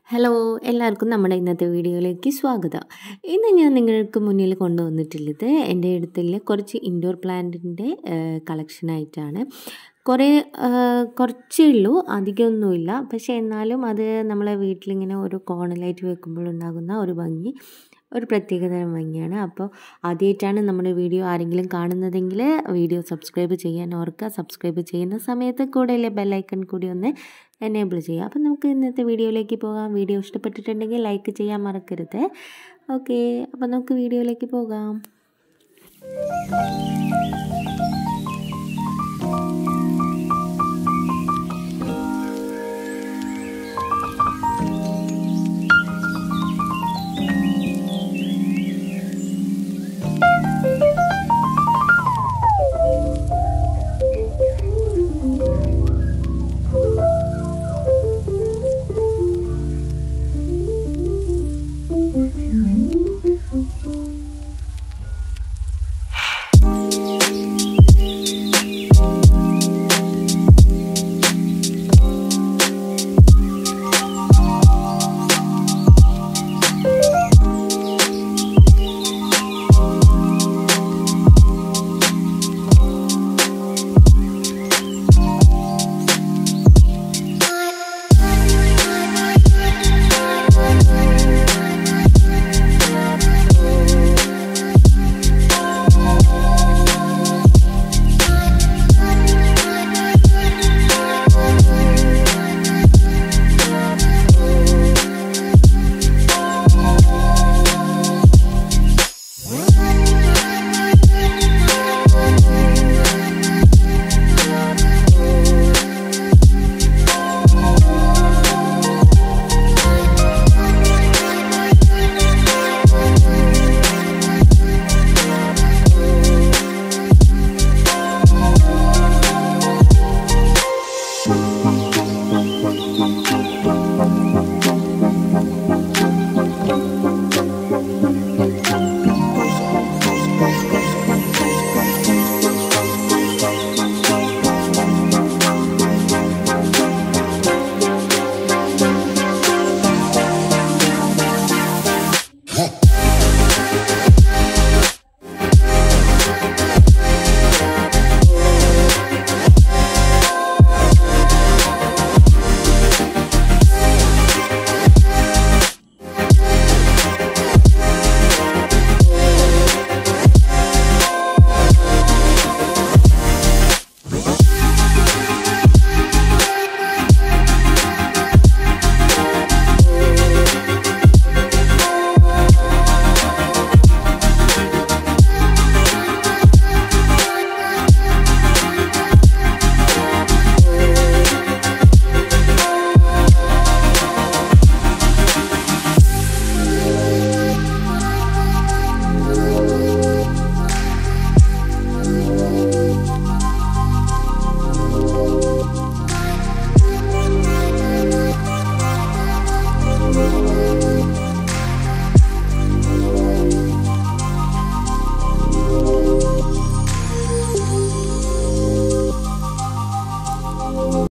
hello എല്ലാവർക്കും നമ്മുടെ ഇന്നത്തെ വീഡിയോയിലേക്ക് സ്വാഗതം ഇന്ന് ഞാൻ നിങ്ങൾക്ക് മുന്നിൽ കൊണ്ടുവന്നിട്ടുള്ളത് എൻ്റെ അടുത്തുള്ള കുറച്ച് ഇൻഡോർ പ്ലാന്റിൻ്റെ കളക്ഷനായിട്ടാണ് കുറേ കുറച്ചേ ഉള്ളൂ അധികമൊന്നുമില്ല പക്ഷേ എന്നാലും അത് നമ്മളെ വീട്ടിലിങ്ങനെ ഒരു കോണലായിട്ട് വെക്കുമ്പോൾ ഉണ്ടാകുന്ന ഒരു ഭംഗി ഒരു പ്രത്യേകതരം ഭംഗിയാണ് അപ്പോൾ ആദ്യമായിട്ടാണ് നമ്മുടെ വീഡിയോ ആരെങ്കിലും കാണുന്നതെങ്കിൽ വീഡിയോ സബ്സ്ക്രൈബ് ചെയ്യാൻ ഓർക്കുക സബ്സ്ക്രൈബ് ചെയ്യുന്ന സമയത്ത് കൂടെയുള്ള ബെല്ലൈക്കൺ കൂടി ഒന്ന് എനേബിൾ ചെയ്യുക അപ്പോൾ നമുക്ക് ഇന്നത്തെ വീഡിയോയിലേക്ക് പോകാം വീഡിയോ ഇഷ്ടപ്പെട്ടിട്ടുണ്ടെങ്കിൽ ലൈക്ക് ചെയ്യാൻ മറക്കരുത് ഓക്കെ അപ്പോൾ നമുക്ക് വീഡിയോയിലേക്ക് പോകാം